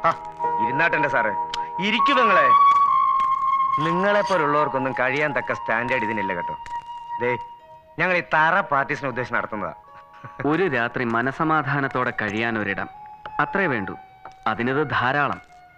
ഇരുന്നാട്ടെന്റെ സാറേ ഇരിക്കു നിങ്ങളെ നിങ്ങളെ പോലുള്ളവർക്കൊന്നും കഴിയാൻ തക്ക സ്റ്റാൻഡേർഡ് ഇതിനില്ല കേട്ടോ ദേ ഞങ്ങൾ ഈ തറ പാർട്ടീസിനെ ഉദ്ദേശിച്ച് നടത്തുന്നതാ ഒരു രാത്രി മനസമാധാനത്തോടെ കഴിയാൻ ഒരിടം അത്രേ വേണ്ടൂ അതിനത് ധാരാളം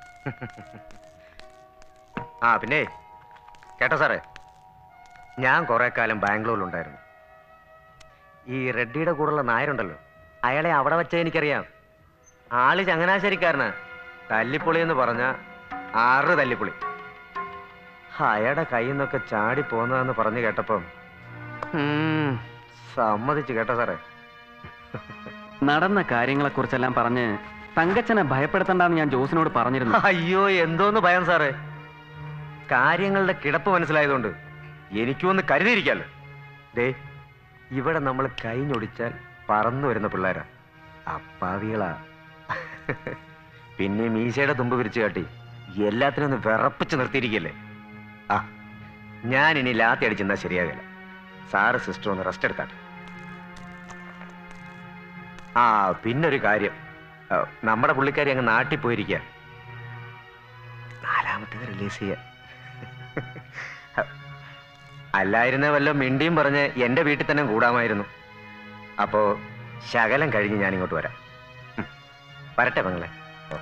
ആ പിന്നെ കേട്ടോ സാറേ ഞാൻ കുറെ കാലം ബാംഗ്ലൂരിലുണ്ടായിരുന്നു ഈ റെഡ്ഡിയുടെ കൂടെയുള്ള നായരുണ്ടല്ലോ അയാളെ അവിടെ വെച്ച എനിക്കറിയാം ആള് ചങ്ങനാശ്ശേരിക്കാരനാ തല്ലിപ്പൊളി എന്ന് പറഞ്ഞ ആറ് തല്ലിപ്പൊളി അയാളുടെ കയ്യിൽ നിന്നൊക്കെ ചാടി പോന്നതെന്ന് പറഞ്ഞു കേട്ടപ്പം ഉം, സമ്മതിച്ചു കേട്ടോ സാറേ നടന്ന കാര്യങ്ങളെക്കുറിച്ചെല്ലാം പറഞ്ഞ് തങ്കച്ചനെ ഭയപ്പെടുത്തണ്ടെന്ന് ഞാൻ ജോസിനോട് പറഞ്ഞിരുന്നു അയ്യോ എന്തോന്ന് ഭയം സാറേ കാര്യങ്ങളുടെ കിടപ്പ് മനസ്സിലായതുകൊണ്ട് എനിക്കും ഒന്ന് കരുതിയിരിക്കാലോ ദേ ഇവിടെ നമ്മൾ കൈഞ്ഞൊടിച്ചാൽ പറന്നു വരുന്ന പിള്ളേരാ അപ്പാവികളാ പിന്നെ മീശയുടെ തുമ്പ് വിരിച്ചു കാട്ടി എല്ലാത്തിനും ഒന്ന് വിറപ്പിച്ച് നിർത്തിയിരിക്കല്ലേ ആ ഞാൻ ഇനി ലാത്തി അടിച്ചെന്നാ ശരിയാകില്ല സാറ് സിസ്റ്റർ ഒന്ന് റെസ്റ്റ് എടുത്താട്ടെ ആ പിന്നൊരു കാര്യം ആ, നമ്മുടെ പുള്ളിക്കാരി അങ്ങ് നാട്ടിൽ പോയിരിക്കുക നാലാമത്തേത് റിലീസ് ചെയ്യാൻ അല്ലായിരുന്ന വല്ല മിണ്ടിയും പറഞ്ഞ് എന്റെ വീട്ടിൽ തന്നെ കൂടാമായിരുന്നു അപ്പോ ശകലം കഴിഞ്ഞ് ഞാൻ ഇങ്ങോട്ട് വരാം ഉം. വരട്ടെ പെങ്ങളെ ഓ.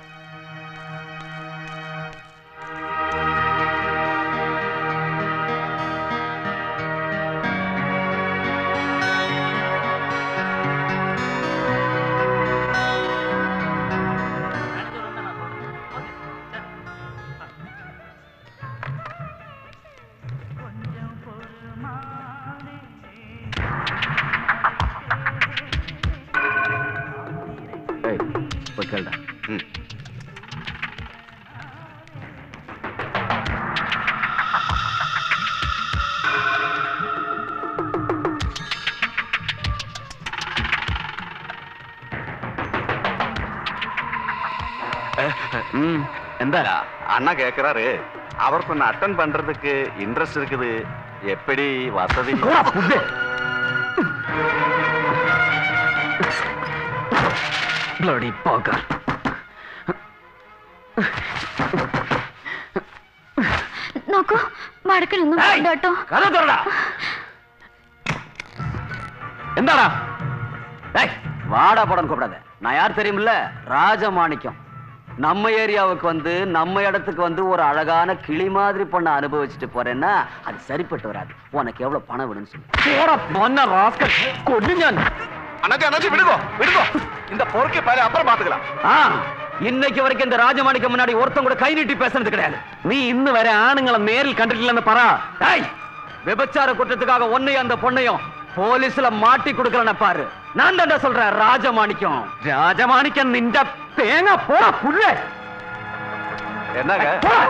ഏയ്, പൊയ്ക്കോൾടാ. ഉം. ம், എന്താ அண்ணா கேக்குறாரு அவருக்கு ஒன்று அட்டன் பண்றதுக்கு இன்ட்ரெஸ்ட் இருக்குது எப்படி வசதி ബ്ലഡി പോക്കർ നോക്കൂ വടക്കനൊന്നും വേണ്ട കേട്ടോ കഥ തുറടാ എന്താടാ ஏய், வாடா படம் கூப்பிடாத நான் யார் தெரியுமில்ல ராஜமாணிக்கம் நம்ம ஏரியாவுக்கு வந்து நம்ம இடத்துக்கு வந்து ஒரு அழகான கிளி மாதிரி பொண்ணை அனுபவிச்சுட்டு போறேன்னா அது சரிப்பட்டு வராது உனக்கு எவ்வளவு பணம் வேணும்னு சொல்லு പോടാ, പൊന്ന റാസ്കൽ. കൊല്ലും ഞാൻ அண்ணாச்சி அண்ணாச்சி விடுங்கோ விடுங்கோ இந்த பொறுக்கை பயில அப்புறம் பாத்துக்கலாம் ஆ இன்னைக்கு வரைக்கும் இந்த ராஜமாணிக்கம் முன்னாடி ஒருத்தன் கூட கை நீட்டி பேசுனது கிடையாது നീ ഇന്ന് വരെ ആണുങ്ങളെ നേരിൽ കണ്ടിട്ടില്ലെന്ന് പറ ஏய், விபச்சார குற்றத்துக்காக ஒன்னையும் அந்த பொண்ணையும் போலீஸ்ல மாட்டி கொடுக்கறன பாரு நான் தான்டா சொல்றேன் ராஜமாணிக்கம் രാജമാണിക്കൻ നിന്റെ തേങ്ങ പോടാ പുല്ലേ என்னங்க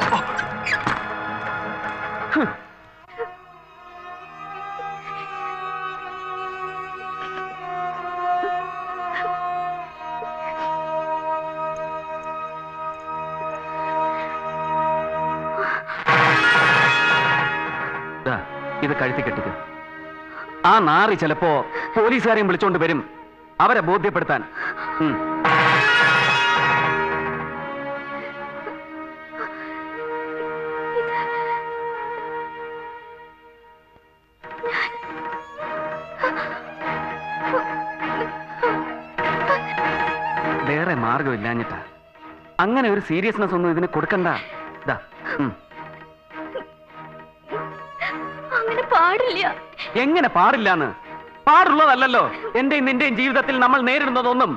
ദാ, ഇത് കഴുത്തി കെട്ടിക്ക് ആ നാറി ചിലപ്പോ പോലീസുകാരെയും വിളിച്ചോണ്ട് വരും അവരെ ബോധ്യപ്പെടുത്താൻ ഉം. വേറെ മാർഗമില്ലാഞ്ഞിട്ടാ അങ്ങനെ ഒരു സീരിയസ്നെസ് ഒന്നും ഇതിന് കൊടുക്കണ്ട ദാ, ഉം. അങ്ങനെ പാടില്ല എങ്ങനെ പാടില്ലാന്ന് പാടുള്ളതല്ലല്ലോ എന്റെയും നിന്റെയും ജീവിതത്തിൽ നമ്മൾ നേരിടുന്നതൊന്നും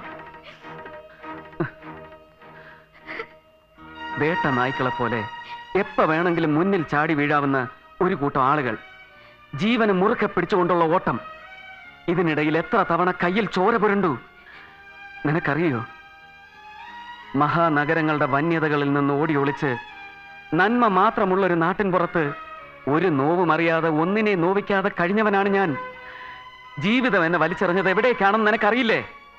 വേട്ട നായ്ക്കളെ പോലെ എപ്പ വേണമെങ്കിലും മുന്നിൽ ചാടി വീഴാവുന്ന ഒരു കൂട്ടം ആളുകൾ ജീവന് മുറുക്കെ പിടിച്ചുകൊണ്ടുള്ള ഓട്ടം ഇതിനിടയിൽ എത്ര തവണ കയ്യിൽ ചോര പുരണ്ടു നിനക്കറിയോ മഹാനഗരങ്ങളുടെ വന്യതകളിൽ നിന്ന് ഓടി ഒളിച്ച് നന്മ മാത്രമുള്ള ഒരു നാട്ടിൻ പുറത്ത് ഒരു നോവും അറിയാതെ ഒന്നിനെ നോവിക്കാതെ കഴിഞ്ഞവനാണ് ഞാൻ ജീവിതം എന്നെ വലിച്ചെറിഞ്ഞത് എവിടേക്കാണെന്ന് നിനക്കറിയില്ലേ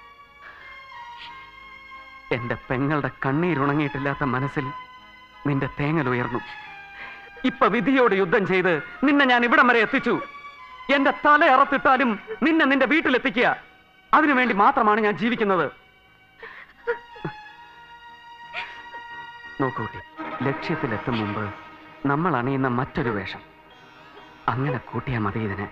എന്റെ പെങ്ങളുടെ കണ്ണീരുണങ്ങിയിട്ടില്ലാത്ത മനസ്സിൽ നിന്റെ തേങ്ങൽ ഉയർന്നു ഇപ്പൊ വിധിയോട് യുദ്ധം ചെയ്ത് നിന്നെ ഞാൻ ഇവിടം വരെ എത്തിച്ചു എന്റെ തല അറത്തിട്ടാലും നിന്നെ നിന്റെ വീട്ടിലെത്തിക്കുക അതിനുവേണ്ടി മാത്രമാണ് ഞാൻ ജീവിക്കുന്നത് നോക്കൂട്ടി ലക്ഷ്യത്തിലെത്തും മുമ്പ് നമ്മൾ അണിയുന്ന മറ്റൊരു വേഷം അങ്ങനെ കൂട്ടിയാൽ മതി ഇതിന്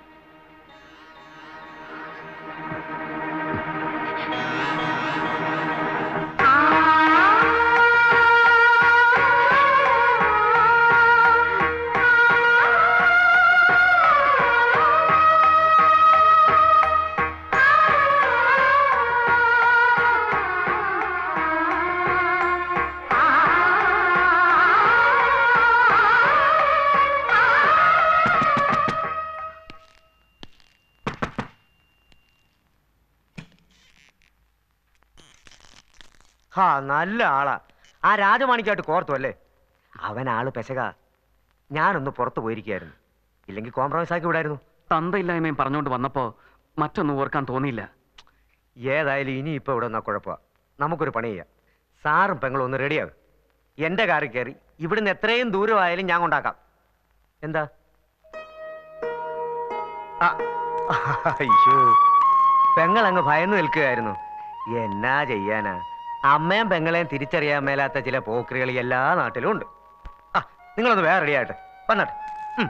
ഹാ നല്ല ആളാ ആ രാജമാണിക്കായിട്ട് കോർത്തു അല്ലേ അവൻ ആള് പെശക ഞാനൊന്ന് പുറത്തു പോയിരിക്കുകയായിരുന്നു ഇല്ലെങ്കിൽ കോംപ്രമൈസ് ആക്കി വിടായിരുന്നു തന്തയില്ലായ്മയും പറഞ്ഞുകൊണ്ട് വന്നപ്പോ മറ്റൊന്നും ഓർക്കാൻ തോന്നിയില്ല ഏതായാലും ഇനി ഇപ്പൊ ഇവിടെ നിന്നാ കുഴപ്പമാ നമുക്കൊരു പണി ചെയ്യാം സാറും പെങ്ങളും ഒന്ന് റെഡിയാകും എന്റെ കാറിൽ കയറി ഇവിടുന്ന് എത്രയും ദൂരമായാലും ഞാൻ കൊണ്ടാക്കാം എന്താ ആ, അയ്യോ പെങ്ങൾ അങ്ങ് ഭയന്ന് നിൽക്കുകയായിരുന്നു എന്നാ ചെയ്യാനാ അമ്മയും പെങ്ങളെയും തിരിച്ചറിയാൻ മേലാത്ത ചില പോക്രികൾ എല്ലാ നാട്ടിലും ഉണ്ട് ആ നിങ്ങളൊന്ന് വേറെ റെഡിയായിട്ട് വന്നാട്ടെ ഉം.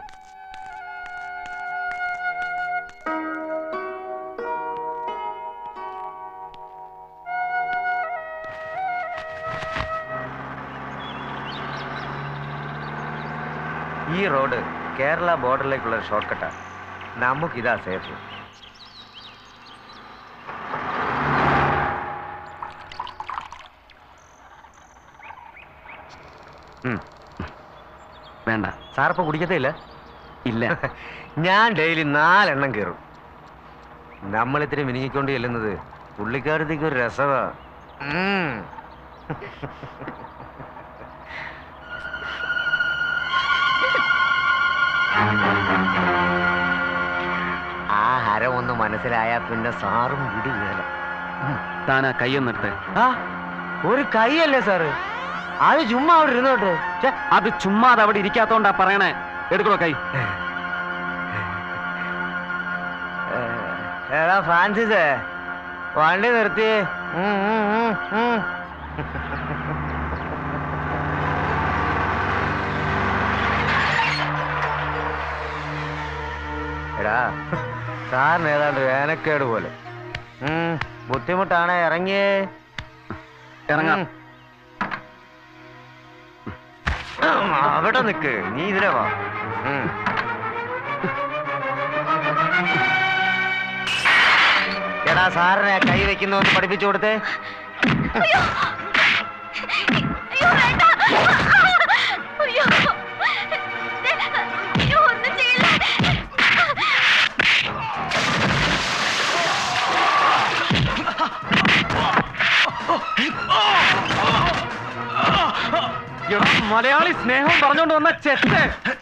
ഈ റോഡ് കേരള ബോർഡറിലേക്കുള്ള ഒരു ഷോർട്ട് കട്ടാണ് നമുക്കിതാ സേഫ് ഉം. വേണ്ട സാറിപ്പോ കുടിക്കത്തേ ഇല്ല ഇല്ല ഞാൻ ഡെയിലി നാലെണ്ണം കയറും നമ്മൾ ഇത്തിരി മിനിങ്ങിക്കൊണ്ട് ചെല്ലുന്നത് പുള്ളിക്കാരത്തേക്ക് ഒരു രസമാ ഉം. ആ ഹരം ഒന്ന് മനസ്സിലായാ പിന്നെ സാറും വിടുകയല്ല താൻ ആ കൈയൊന്നെടുത്ത് ആ ഒരു കൈയല്ലേ സാറ് അത് ചുമ്മാ അവിടെ ഇരുന്നോട്ടെ ഛെ, അത് ചുമ്മാതെ അവിടെ ഇരിക്കാത്തോണ്ടാ പറയണേ എടുക്കണോ കൈ ഏ, എടാ ഫ്രാൻസിസേ വണ്ടി നിർത്തി ഉം, ഉം, ഉം, ഉം. എടാ സാറിന് ഏതാണ്ട് വേനക്കേട് പോലെ ഉം, ബുദ്ധിമുട്ടാണേ ഇറങ്ങിയേ ഇറങ്ങാം ഉം, അവിടെ നിക്ക് നീ ഇതിലെ വാ ഉം. എടാ സാറിനെ കൈ വെക്കുന്നൊന്ന് പഠിപ്പിച്ചു കൊടുത്തേ അയ്യോ വേണ്ട അയ്യോ അയ്യോ ഒന്നും ചെയ്യില്ല എടാ, മലയാളി സ്നേഹം പറഞ്ഞോണ്ട് വന്ന ചെറ്റ്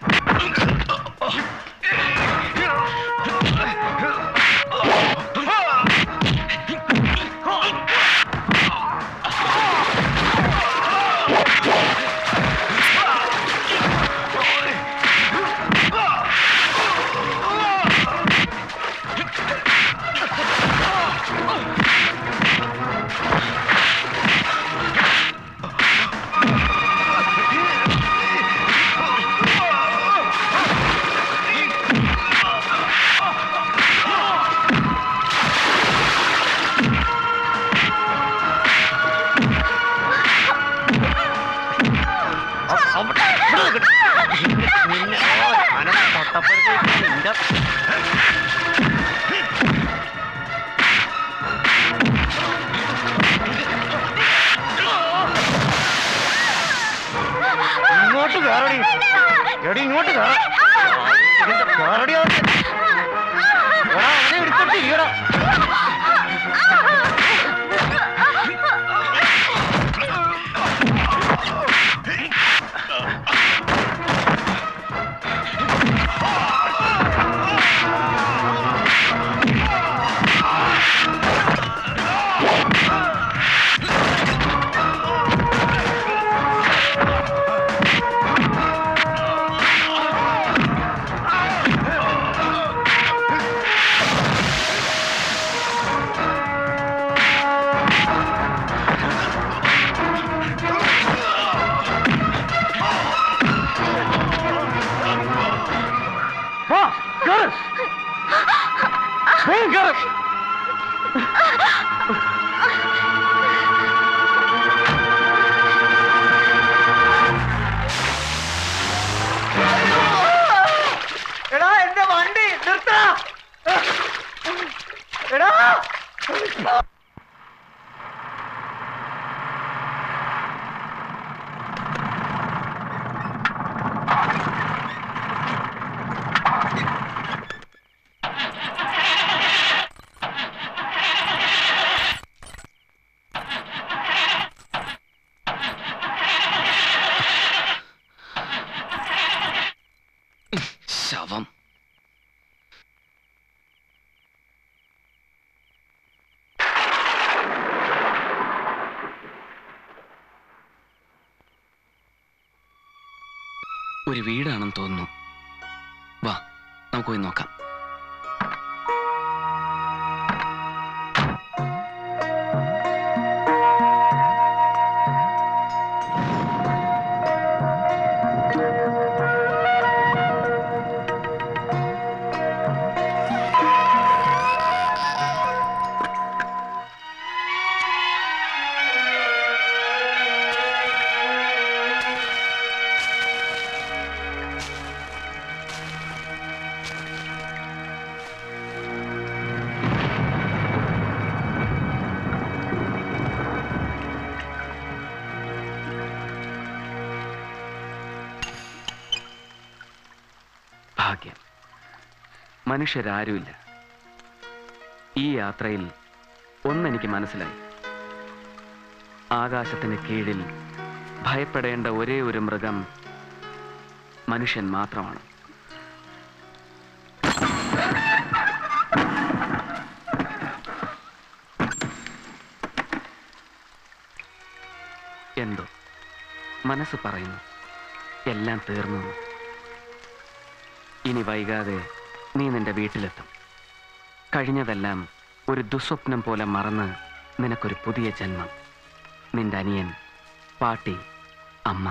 നിന്നെ ഓ, ഞാനൊന്ന് തൊട്ടപ്പോഴത്തേക്ക് നിന്റെ ഇങ്ങോട്ട് കയറടി എടി ഇങ്ങോട്ട് കയറ ഇതിന്റെ കയറടി അവർക്ക്. എടാ, അവനെ എടുത്തിട്ട് ഇരിക്കടാ. ഒരു വീടാണെന്ന് തോന്നുന്നു വാ നമുക്ക് പോയി നോക്കാം ഭാഗ്യം മനുഷ്യരാരുമില്ല ഈ യാത്രയിൽ ഒന്നെനിക്ക് മനസ്സിലായി ആകാശത്തിന് കീഴിൽ ഭയപ്പെടേണ്ട ഒരേ ഒരു മൃഗം മനുഷ്യൻ മാത്രമാണ് എന്തോ മനസ്സ് പറയുന്നു എല്ലാം തീർന്നു എന്ന്. ഇനി വൈകാതെ നീ നിന്റെ വീട്ടിലെത്തും കഴിഞ്ഞതെല്ലാം ഒരു ദുസ്വപ്നം പോലെ മറന്ന് നിനക്കൊരു പുതിയ ജന്മം നിന്റെ അനിയൻ പാട്ടി അമ്മ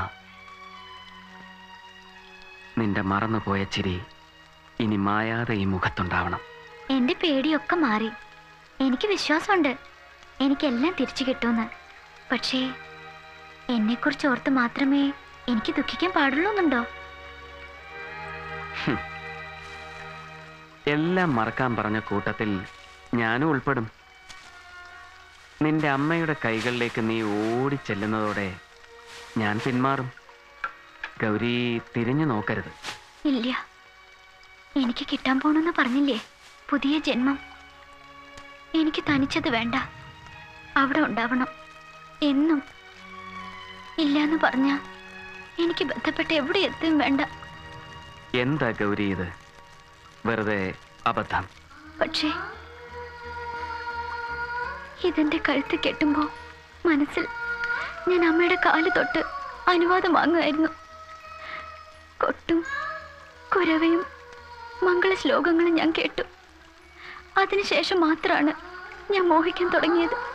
നിന്റെ മറന്നുപോയ ചിരി ഇനി മായാതെ ഈ മുഖത്തുണ്ടാവണം എന്റെ പേടിയൊക്കെ മാറി എനിക്ക് വിശ്വാസമുണ്ട് എനിക്കെല്ലാം തിരിച്ചു കിട്ടുമെന്ന് പക്ഷേ എന്നെക്കുറിച്ച് ഓർത്ത് മാത്രമേ എനിക്ക് ദുഃഖിക്കാൻ പാടുള്ളൂ എന്നുണ്ടോ എല്ലാം മറക്കാൻ പറഞ്ഞ കൂട്ടത്തിൽ ഞാനും ഉൾപ്പെടും നിന്റെ അമ്മയുടെ കൈകളിലേക്ക് നീ ഓടിച്ചെല്ലുന്നതോടെ ഞാൻ പിന്മാറും ഗൗരി തിരിഞ്ഞു നോക്കരുത് ഇല്ല എനിക്ക് കിട്ടാൻ പോണെന്ന് പറഞ്ഞില്ലേ പുതിയ ജന്മം എനിക്ക് തനിച്ചത് വേണ്ട അവിടെ ഉണ്ടാവണം എന്നും ഇല്ലാന്ന് പറഞ്ഞ എനിക്ക് ബന്ധപ്പെട്ട് എവിടെ എത്തുകയും വേണ്ട എന്താ ഗൗരി ഇത് വെറുതെ അബദ്ധം പക്ഷേ ഇതെന്റെ കഴുത്ത് കെട്ടുമ്പോ മനസ്സിൽ ഞാൻ അമ്മയുടെ കാല് തൊട്ട് അനുവാദം വാങ്ങുമായിരുന്നു കൊട്ടും കുരവയും മംഗള ശ്ലോകങ്ങളും ഞാൻ കേട്ടു അതിനുശേഷം മാത്രമാണ് ഞാൻ മോഹിക്കാൻ തുടങ്ങിയത്